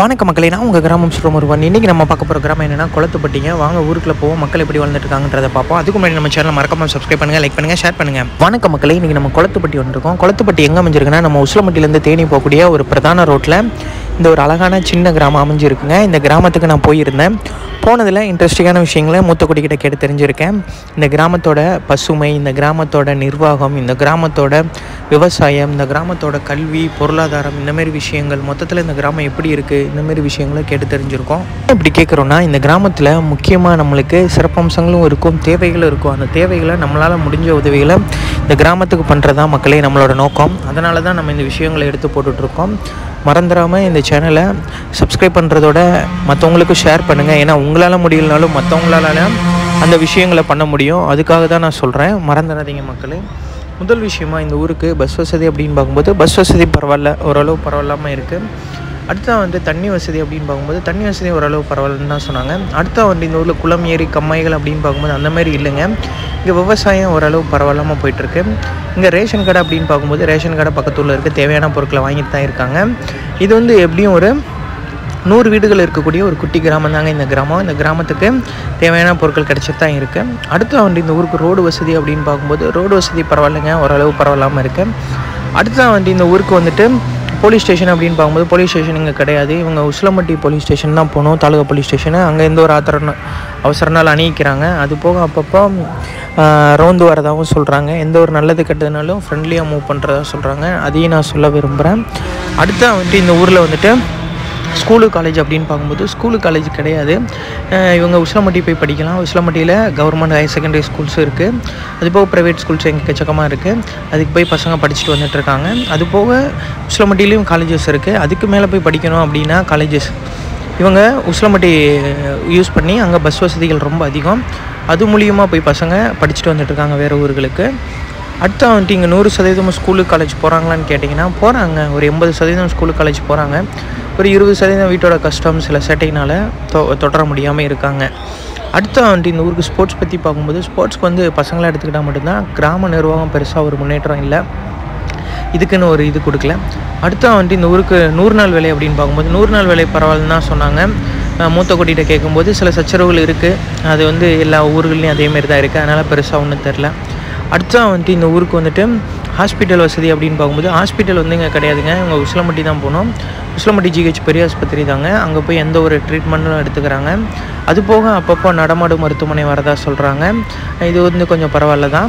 வணக்க மக்களே நான் உங்கள் கிராமம் சொல்கிற ஒருவன் இன்றைக்கி நம்ம பார்க்க போகிற கிராமம் என்னென்னா குளத்துப்பட்டிங்க வாங்க ஊருக்குள்ள போவோம் மக்கள் எப்படி வாழ்ந்துட்டு இருக்காங்கன்றதை பார்ப்போம் அதுக்கு முன்னாடி நம்ம சேனல் மறக்காம சப்ஸ்கிரைப் பண்ணுங்கள் லைக் பண்ணுங்கள் ஷேர் பண்ணுங்கள் வணக்க மக்களே இன்றைக்கி நம்ம குளத்துப்பட்டி வந்திருக்கோம் குளத்துப்பட்டி எங்கே அமைஞ்சிருக்குன்னா நம்ம உசிலம்பட்டியிலேருந்து தேனி போகக்கூடிய ஒரு பிரதான ரோட்டில் இந்த ஒரு அழகான சின்ன கிராமம் அமைஞ்சிருக்குங்க இந்த கிராமத்துக்கு நான் போயிருந்தேன் போனதில் இன்ட்ரெஸ்டிங்கான விஷயங்களை மூத்தக்குடி கிட்ட கேட்டு தெரிஞ்சிருக்கேன் இந்த கிராமத்தோட பசுமை இந்த கிராமத்தோட நிர்வாகம் இந்த கிராமத்தோட விவசாயம் இந்த கிராமத்தோட கல்வி பொருளாதாரம் இந்த மாதிரி விஷயங்கள் மொத்தத்தில் இந்த கிராமம் எப்படி இருக்குது இந்த மாதிரி விஷயங்களை கேட்டு தெரிஞ்சிருக்கோம் இப்படி கேட்குறோன்னா இந்த கிராமத்தில் முக்கியமாக நம்மளுக்கு சிறப்பம்சங்களும் இருக்கும் தேவைகளும் இருக்கும் அந்த தேவைகளை நம்மளால் முடிஞ்ச உதவிகளை இந்த கிராமத்துக்கு பண்ணுறது தான் மக்களே நம்மளோட நோக்கம் அதனால தான் நம்ம இந்த விஷயங்களை எடுத்து போட்டுட்ருக்கோம் மறந்துடாமல் இந்த சேனலை சப்ஸ்கிரைப் பண்ணுறதோட மற்றவங்களுக்கும் ஷேர் பண்ணுங்கள் ஏன்னா உங்களால் முடியலனாலும் மற்றவங்களால அந்த விஷயங்களை பண்ண முடியும் அதுக்காக தான் நான் சொல்கிறேன் மறந்துடாதீங்க மக்களே முதல் விஷயமா இந்த ஊருக்கு பஸ் வசதி அப்படின்னு பார்க்கும்போது பஸ் வசதி பரவாயில்ல ஓரளவு பரவாயில்லாமல் இருக்குது அடுத்தா வந்து தண்ணி வசதி அப்படின்னு பார்க்கும்போது தண்ணி வசதி ஓரளவு பரவாயில்லன்னு தான் சொன்னாங்க அடுத்தா வந்து இந்த ஊரில் குளம் ஏரி கம்மாய்கள் அப்படின்னு பார்க்கும்போது அந்த மாதிரி இல்லைங்க இங்கே விவசாயம் ஓரளவு பரவாயில்லாமல் போயிட்டுருக்கு இங்கே ரேஷன் கடை அப்படின்னு பார்க்கும்போது ரேஷன் கடை பக்கத்துல இருக்க தேவையான பொருட்களை வாங்கிட்டு தான் இருக்காங்க இது வந்து எப்படியும் ஒரு நூறு வீடுகள் இருக்கக்கூடிய ஒரு குட்டி கிராமம் தாங்க இந்த கிராமம் இந்த கிராமத்துக்கு தேவையான பொருட்கள் கிடைச்சிட்டு தான் இருக்குது அடுத்து வந்து இந்த ஊருக்கு ரோடு வசதி அப்படின்னு பார்க்கும்போது ரோடு வசதி பரவாயில்லைங்க ஓரளவு பரவாயில்லாமல் இருக்குது அடுத்து வந்து இந்த ஊருக்கு வந்துட்டு போலீஸ் ஸ்டேஷன் அப்படின்னு பார்க்கும்போது போலீஸ் ஸ்டேஷன் இங்கே கிடையாது இவங்க உசிலம்பட்டி போலீஸ் ஸ்டேஷன் தான் போகணும் தாலுகா போலீஸ் ஸ்டேஷனு அங்கே எந்த ஒரு ஆத்திர அவசர நாள் அணிவிக்கிறாங்க அது போக அப்பப்போ ரோந்து வரதாகவும் சொல்கிறாங்க எந்த ஒரு நல்லது கெட்டதுனாலும் ஃப்ரெண்ட்லியாக மூவ் பண்ணுறதா சொல்கிறாங்க அதையும் நான் சொல்ல விரும்புகிறேன் அடுத்தா வந்துட்டு இந்த ஊரில் வந்துட்டு ஸ்கூலு காலேஜ் அப்படின்னு பார்க்கும்போது ஸ்கூலு காலேஜ் கிடையாது அஹ் இவங்க உசிலம்பட்டி போய் படிக்கலாம் உசிலம்பட்டியில் கவர்மெண்ட் ஹையர் செகண்டரி ஸ்கூல்ஸும் இருக்குது அது போக ப்ரைவேட் ஸ்கூல்ஸ் எக்கச்சக்கமாக இருக்குது அதுக்கு போய் பசங்க படிச்சுட்டு வந்துட்டு இருக்காங்க அது போக உசிலம்பட்டிலையும் காலேஜஸ் இருக்குது அதுக்கு மேலே போய் படிக்கணும் அப்படின்னா காலேஜஸ் இவங்க உசிலம்பட்டி யூஸ் பண்ணி அங்கே பஸ் வசதிகள் ரொம்ப அதிகம் அது மூலியமாக போய் பசங்க படிச்சுட்டு வந்துட்டு இருக்காங்க வேறு ஊர்களுக்கு அடுத்து வந்துட்டு இங்கே நூறு சதவீதம் ஸ்கூலு காலேஜ் போகிறாங்களான்னு கேட்டிங்கன்னா போகிறாங்க ஒரு எண்பது சதவீதம் ஸ்கூலு காலேஜ் போகிறாங்க ஒரு இருபது சதவீதம் வீட்டோட கஷ்டம் சில சேட்டையினால் தொ தொடர முடியாமல் இருக்காங்க அடுத்து வந்துட்டு இந்த ஊருக்கு ஸ்போர்ட்ஸ் பற்றி பார்க்கும்போது ஸ்போர்ட்ஸ்க்கு வந்து பசங்களாக எடுத்துக்கிட்டால் மட்டும்தான் கிராம நிர்வாகம் பெருசாக ஒரு முன்னேற்றம் இல்லை இதுக்குன்னு ஒரு இது கொடுக்கல அடுத்து வந்துட்டு இந்த ஊருக்கு நூறு நாள் வேலை அப்படின்னு பார்க்கும்போது நூறு நாள் வேலை பரவாயில்லன்னு தான் சொன்னாங்க அஹ் மூத்த குட்டிகிட்ட கேட்கும்போது சில சச்சரவுகள் இருக்குது அது வந்து எல்லா ஊர்கள்லையும் அதேமாரி தான் இருக்குது அதனால் பெருசாக ஒன்றும் தெரில அடுத்தா வந்துட்டு இந்த ஊருக்கு வந்துட்டு ஹாஸ்பிட்டல் வசதி அப்படின்னு பார்க்கும்போது ஹாஸ்பிட்டல் வந்து இங்கே கிடையாதுங்க இவங்க உசிலம்பட்டி தான் போகணும் உசிலம்பட்டி ஜிஹெச் பெரிய ஆஸ்பத்திரி தாங்க அங்கே போய் எந்த ஒரு ட்ரீட்மெண்ட்டும் எடுத்துக்கிறாங்க அது போக அப்பப்போ நடமாடு மருத்துவமனை வரதா சொல்கிறாங்க இது வந்து கொஞ்சம் பரவாயில்ல தான்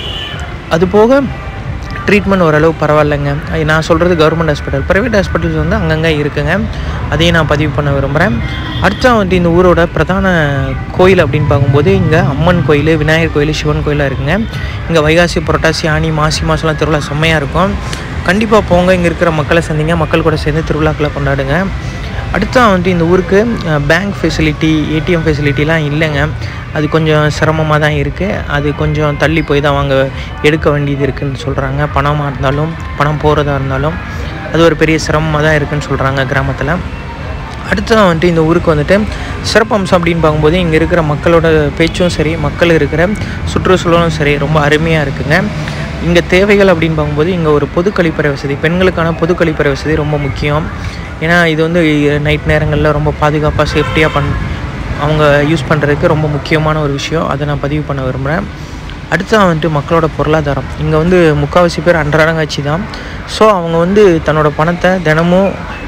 அது போக ட்ரீட்மெண்ட் ஓரளவு பரவாயில்லைங்க அது நான் சொல்கிறது கவர்மெண்ட் ஹாஸ்பிட்டல் ப்ரைவேட் ஹாஸ்பிட்டல்ஸ் வந்து அங்கங்கே இருக்குங்க அதையும் நான் பதிவு பண்ண விரும்புகிறேன் அடுத்தா வந்துட்டு இந்த ஊரோட பிரதான கோயில் அப்படின்னு பார்க்கும்போது இங்கே அம்மன் கோயில் விநாயகர் கோயில் சிவன் கோயிலாக இருக்குங்க இங்கே வைகாசி புரட்டாசி ஆனி மாசி மாதம்லாம் திருவிழா செம்மையாக இருக்கும் கண்டிப்பாக போங்க இங்கே இருக்கிற மக்களை சந்திங்க மக்கள் கூட சேர்ந்து திருவிழாக்களை கொண்டாடுங்க அடுத்தா வந்துட்டு இந்த ஊருக்கு பேங்க் ஃபெசிலிட்டி ஏடிஎம் ஃபெசிலிட்டிலாம் இல்லைங்க அது கொஞ்சம் சிரமமாக தான் இருக்குது அது கொஞ்சம் தள்ளி போய் தான் வாங்க எடுக்க வேண்டியது இருக்குதுன்னு சொல்கிறாங்க பணமாக இருந்தாலும் பணம் போகிறதா இருந்தாலும் அது ஒரு பெரிய சிரமமாக தான் இருக்குதுன்னு சொல்கிறாங்க கிராமத்தில் அடுத்ததான் வந்துட்டு இந்த ஊருக்கு வந்துட்டு சிறப்பம்சம் அப்படின்னு பார்க்கும்போது இங்கே இருக்கிற மக்களோட பேச்சும் சரி மக்கள் இருக்கிற சுற்றுச்சூழலும் சரி ரொம்ப அருமையாக இருக்குங்க இங்கே தேவைகள் அப்படின்னு பார்க்கும்போது இங்கே ஒரு பொது கழிப்பறை வசதி பெண்களுக்கான பொது கழிப்பறை வசதி ரொம்ப முக்கியம் ஏன்னா இது வந்து நைட் நேரங்களில் ரொம்ப பாதுகாப்பாக சேஃப்டியாக பண் அவங்க யூஸ் பண்ணுறதுக்கு ரொம்ப முக்கியமான ஒரு விஷயம் அதை நான் பதிவு பண்ண விரும்புகிறேன் அடுத்ததான் வந்துட்டு மக்களோட பொருளாதாரம் இங்கே வந்து முக்கால்வாசி பேர் அன்றாடங்காட்சி தான் ஸோ அவங்க வந்து தன்னோட பணத்தை தினமும்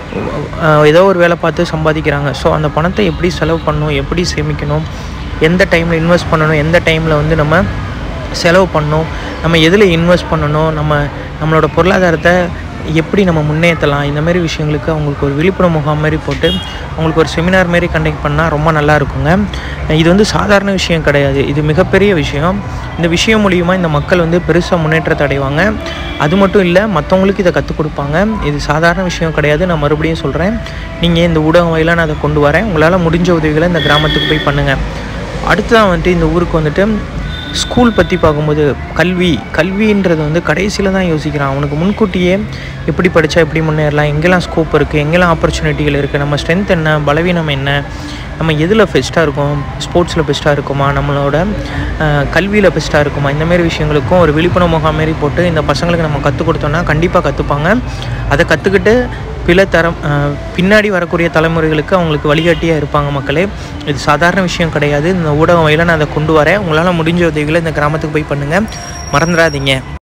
அஹ், ஏதோ ஒரு வேலை பார்த்து சம்பாதிக்கிறாங்க ஸோ அந்த பணத்தை எப்படி செலவு பண்ணணும் எப்படி சேமிக்கணும் எந்த டைமில் இன்வெஸ்ட் பண்ணணும் எந்த டைமில் வந்து நம்ம செலவு பண்ணணும் நம்ம எதில் இன்வெஸ்ட் பண்ணணும் நம்ம நம்மளோட பொருளாதாரத்தை எப்படி நம்ம முன்னேற்றலாம் இந்த மாதிரி விஷயங்களுக்கு அவங்களுக்கு ஒரு விழிப்புணர்வு முகாம் மாதிரி போட்டு அவங்களுக்கு ஒரு செமினார் மாதிரி கண்டக்ட் பண்ணால் ரொம்ப நல்லா இருக்குங்க இது வந்து சாதாரண விஷயம் கிடையாது இது மிகப்பெரிய விஷயம் இந்த விஷயம் மூலியமாக இந்த மக்கள் வந்து பெருசாக முன்னேற்றத்தை அடைவாங்க அது மட்டும் இல்லை மற்றவங்களுக்கு இதை கற்றுக் கொடுப்பாங்க இது சாதாரண விஷயம் கிடையாது நான் மறுபடியும் சொல்கிறேன் நீங்கள் இந்த ஊடகம் வாயிலாக நான் அதை கொண்டு வரேன் உங்களால் முடிஞ்ச உதவிகளை இந்த கிராமத்துக்கு போய் பண்ணுங்கள் அடுத்ததான் வந்துட்டு இந்த ஊருக்கு வந்துட்டு ஸ்கூல் பற்றி பார்க்கும்போது கல்வி கல்வின்றது வந்து கடைசியில் தான் யோசிக்கிறான் அவனுக்கு முன்கூட்டியே எப்படி படித்தா எப்படி முன்னேறலாம் எங்கெல்லாம் ஸ்கோப் இருக்குது எங்கெல்லாம் ஆப்பர்ச்சுனிட்டிகள் இருக்குது நம்ம ஸ்ட்ரென்த் என்ன பலவீனம் என்ன நம்ம எதில் பெஸ்ட்டாக இருக்கோம் ஸ்போர்ட்ஸில் பெஸ்ட்டாக இருக்குமா நம்மளோட கல்வியில் பெஸ்ட்டாக இருக்குமா இந்த மாதிரி விஷயங்களுக்கும் ஒரு விழிப்புணர்வு முகாம் மாரி போட்டு இந்த பசங்களுக்கு நம்ம கற்றுக் கொடுத்தோம்னா கண்டிப்பாக கற்றுப்பாங்க அதை கற்றுக்கிட்டு பிற தரம் அஹ், பின்னாடி வரக்கூடிய தலைமுறைகளுக்கு அவங்களுக்கு வழிகாட்டியாக இருப்பாங்க மக்களே இது சாதாரண விஷயம் கிடையாது இந்த ஊடகம் வகையில் நான் அதை கொண்டு வரேன் உங்களால் முடிஞ்ச உதவிகளை இந்த கிராமத்துக்கு போய் பண்ணுங்கள் மறந்துடாதீங்க